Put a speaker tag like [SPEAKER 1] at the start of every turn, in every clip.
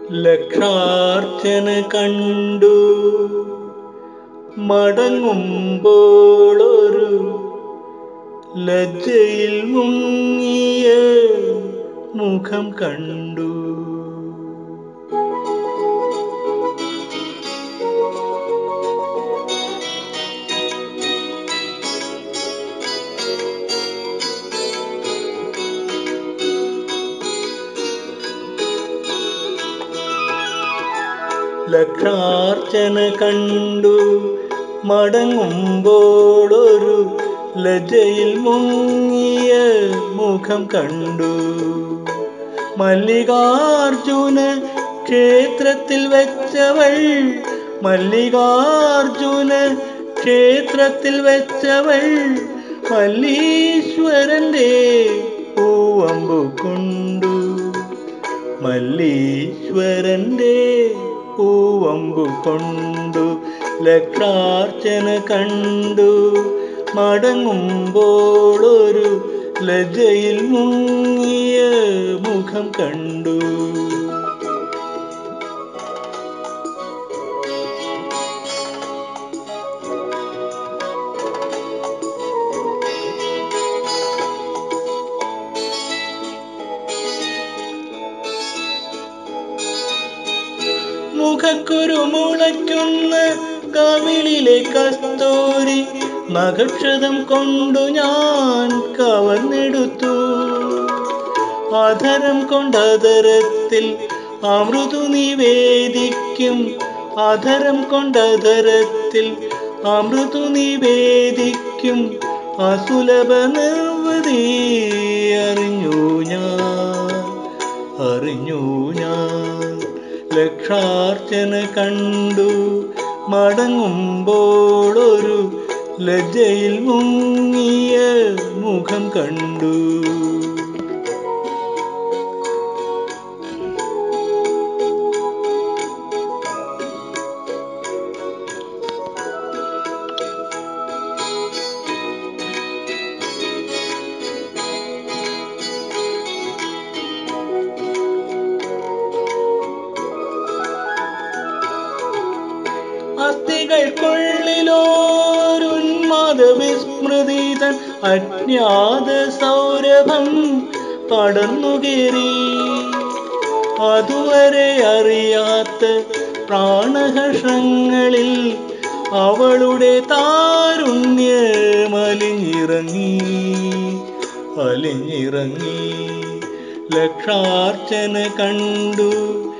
[SPEAKER 1] ലക്ഷാർച്ചന കണ്ടു മടങ്ങുമ്പോളൊരു ലജ്ജയിൽ മുങ്ങിയ മുഖം കണ്ടു ലക്ഷാർച്ചന കണ്ടു മടങ്ങുമ്പോളൊരു ലജ്ജയിൽ മുങ്ങിയ മുഖം കണ്ടു മല്ലികാർജുന ക്ഷേത്രത്തിൽ വെച്ചവൾ മല്ലികാർജുന ക്ഷേത്രത്തിൽ വെച്ചവൾ മല്ലീശ്വരന്റെ പൂവമ്പു കൊണ്ടു മല്ലീശ്വരന്റെ പൂവമ്പു കൊണ്ടു ലക്ഷാർച്ചന കണ്ടു മടങ്ങുമ്പോളൊരു ലജ്ജയിൽ മുങ്ങിയ മുഖം കണ്ടു മുഖക്കുരു മുളയ്ക്കുന്ന കവിളിലെ കസ്തൂരി നഖക്ഷതം കൊണ്ടു ഞാൻ കവർന്നെടുത്തു അധരം കൊണ്ടധരത്തിൽ അമൃതു നിവേദിക്കും അധരം കൊണ്ടധരത്തിൽ അമൃതു നിവേദിക്കും അസുലഭ നിർവൃതി അറിഞ്ഞു ഞാൻ അറിഞ്ഞു ഞാൻ ലക്ഷാർച്ചന കണ്ടു മടങ്ങുമ്പോളൊരു ലജ്ജയിൽ മുങ്ങിയ മുഖം കണ്ടു അസ്ഥികൾക്കുള്ളിലോരുന്മാദ വിസ്മൃതിതൻ അജ്ഞാത സൗരഭം പടർന്നുകേറി അതുവരെ അറിയാത്ത പ്രാണഹർഷങ്ങളിൽ അവളുടെ താരുണ്യമലിഞ്ഞിറങ്ങി അലിഞ്ഞിറങ്ങി ലക്ഷാർച്ചന കണ്ടു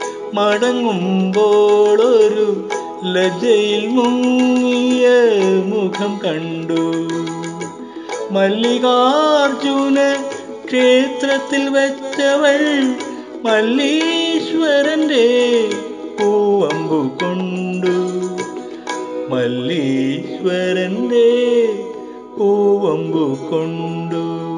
[SPEAKER 1] മടങ്ങുമ്പോളൊരു ലജ്ജയിൽ മുങ്ങിയ മുഖം കണ്ടു മല്ലികാർജുന ക്ഷേത്രത്തിൽ വെച്ചവൾ മല്ലീശ്വരന്റെ പൂവമ്പു കൊണ്ടു മല്ലീശ്വരന്റെ പൂവമ്പു കൊണ്ടു